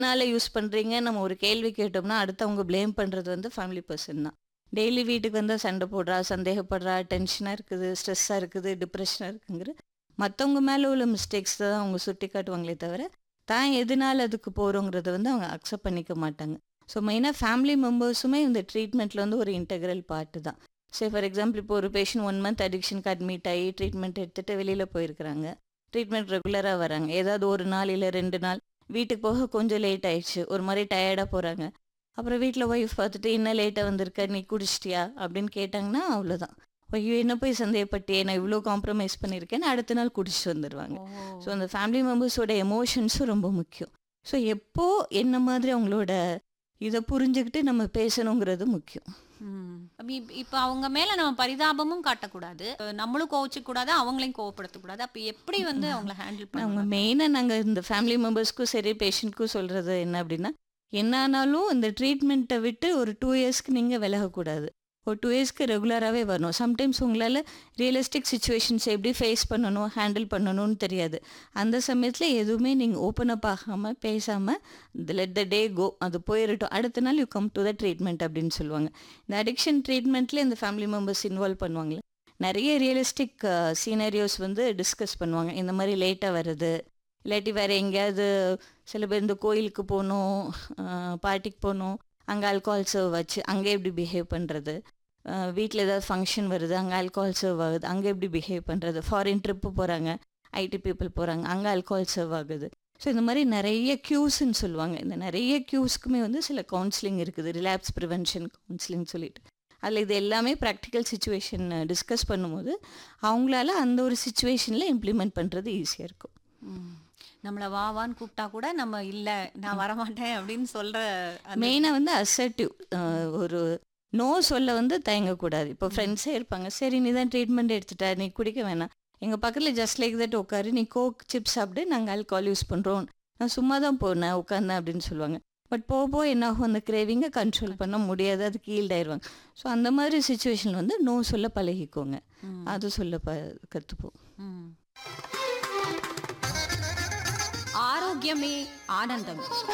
எதனால யூஸ் பண்றீங்க நம்ம ஒரு கேள்வி கேட்டோம்னா அடுத்தவங்க ப்ளேம் பண்றது வந்து ஃபேமிலி பர்சன் தான் டெய்லி வீட்டுக்கு வந்தா சண்டை போடுறா சந்தேகப்படுறா டென்ஷனாக இருக்குது ஸ்ட்ரெஸ்ஸாக இருக்குது டிப்ரெஷனாக இருக்குங்கிற மற்றவங்க மேலே உள்ள மிஸ்டேக்ஸ் தான் அவங்க சுட்டி காட்டுவாங்களே தவிர தான் எதனால அதுக்கு போகிறோங்கிறத வந்து அவங்க அக்செப்ட் பண்ணிக்க மாட்டாங்க ஸோ மெயினாக ஃபேமிலி மெம்பர்ஸுமே இந்த ட்ரீட்மெண்ட்டில் வந்து ஒரு இன்டெக்ரல் பார்ட்டு தான் சே ஃபார் எக்ஸாம்பிள் இப்போ ஒரு பேஷண்ட் ஒன் மந்த் அடிக்ஷனுக்கு அட்மிட் ஆகி ட்ரீட்மெண்ட் எடுத்துகிட்டு வெளியில் போயிருக்கிறாங்க ட்ரீட்மெண்ட் ரெகுலராக வராங்க ஏதாவது ஒரு நாள் இல்லை ரெண்டு நாள் வீட்டுக்கு போக கொஞ்சம் லேட் ஆயிடுச்சு ஒரு மாதிரி டயர்டாக போகிறாங்க அப்புறம் வீட்டில் ஒய்ஃப் பார்த்துட்டு இன்னும் லேட்டாக வந்திருக்க நீ குடிச்சிட்டியா அப்படின்னு கேட்டாங்கன்னா அவ்வளோதான் ஐயோ என்ன போய் சந்தேகப்பட்டியே நான் இவ்வளோ காம்ப்ரமைஸ் பண்ணியிருக்கேன்னு அடுத்த நாள் குடிச்சிட்டு வந்துடுவாங்க ஸோ அந்த ஃபேமிலி மெம்பர்ஸோட எமோஷன்ஸும் ரொம்ப முக்கியம் ஸோ எப்போ என்ன மாதிரி அவங்களோட இதை புரிஞ்சுக்கிட்டு நம்ம பேசணுங்கிறது முக்கியம் ம். அப்ப இப்- இப்ப அவங்க மேல நம்ம பரிதாபமும் காட்டக்கூடாது அஹ் நம்மளும் கோவச்சிக்க கூடாது அவங்களையும் கோவப்படுத்தக்கூடாது அப்ப எப்படி வந்து அவங்கள ஹேண்டில் அவங்க பண்ணுவாங்க மெயினாக நாங்கள் இந்த ஃபேமிலி மெம்பர்ஸ்க்கும் சரி பேஷண்ட்க்கும் சொல்கிறது என்ன அப்படின்னா என்ன ஆனாலும் இந்த ட்ரீட்மெண்ட்டை விட்டு ஒரு டூ இயர்ஸ்க்கு நீங்கள் விலகக்கூடாது ஒரு டூ இயர்ஸ்க்கு ரெகுலராகவே வரணும் சம்டைம்ஸ் உங்களால் ரியலிஸ்டிக் சுச்சுவேஷன்ஸ் எப்படி ஃபேஸ் பண்ணணும் ஹேண்டில் பண்ணணும்னு தெரியாது அந்த சமயத்தில் எதுவுமே நீங்கள் ஓப்பன் அப் ஆகாமல் பேசாமல் லெட் த டே கோ அது போயிடட்டும் அடுத்த நாள் you come to the treatment அப்படின்னு சொல்லுவாங்க இந்த அடிக்ஷன் ட்ரீட்மெண்ட்டில் இந்த ஃபேமிலி மெம்பர்ஸ் இன்வால்வ் பண்ணுவாங்களே நிறைய ரியலிஸ்டிக் சீனரியோஸ் வந்து டிஸ்கஸ் பண்ணுவாங்க இந்த மாதிரி லேட்டாக வருது இல்லாட்டி வேறு எங்கேயாவது சில பேர் இந்த கோயிலுக்கு போகணும் பார்ட்டிக்கு போகணும் அங்கே ஆல்கஹால் சர்வ் வச்சு அங்கே எப்படி பிஹேவ் பண்ணுறது வீட்டில் ஏதாவது ஃபங்க்ஷன் வருது அங்கே ஆல்கஹால் சர்வ் ஆகுது அங்கே எப்படி பிஹேவ் பண்ணுறது ஃபாரின் ட்ரிப்பு போகிறாங்க ஐடி பீப்புள் போகிறாங்க அங்கே ஆல்கஹால் சர்வ் ஆகுது ஸோ இந்த மாதிரி நிறைய க்யூஸ்ன்னு சொல்லுவாங்க இந்த நிறைய க்யூஸ்க்குமே வந்து சில கவுன்சிலிங் இருக்குது ரிலாப்ஸ் ப்ரிவென்ஷன் கவுன்சிலிங் சொல்லிட்டு அதில் இது எல்லாமே ப்ராக்டிக்கல் சுச்சுவேஷன் டிஸ்கஸ் பண்ணும்போது அவங்களால அந்த ஒரு சுச்சுவேஷனில் இம்ப்ளிமெண்ட் பண்ணுறது ஈஸியாக இருக்கும் ம். நம்மள வா வான்னு கூப்பிட்டா கூட நம்ம இல்ல நான் வரமாட்டேன் அப்படின்னு சொல்ற அந்த- மெயினாக வந்து அசர்ட்டிவ் ஒரு நோ சொல்ல வந்து தயங்கக்கூடாது இப்போ ஃப்ரெண்ட்ஸே இருப்பாங்க சரி நீ தான் ட்ரீட்மெண்ட் எடுத்துட்ட நீ குடிக்க வேணாம் எங்கள் பக்கத்தில் ஜஸ்ட் லைக் தட் உட்காரு நீ கோக் சிப்ஸ் சாப்பிட்டு நாங்கள் ஆல்கஹால் யூஸ் பண்ணுறோம் நான் சும்மா தான் போனேன் உட்காந்தேன் அப்படின்னு சொல்லுவாங்க பட் போக போக என்ன ஆகும் அந்த கிரேவிங்கை கண்ட்ரோல் பண்ண முடியாது அது கீல்ட் ஆயிடுவாங்க ஸோ அந்த மாதிரி சுச்சுவேஷன் வந்து நோ சொல்ல பழகிக்கோங்க ம். அது சொல்ல ப கற்றுப்போம் ம். ஆரோக்கியமே ஆனந்தம்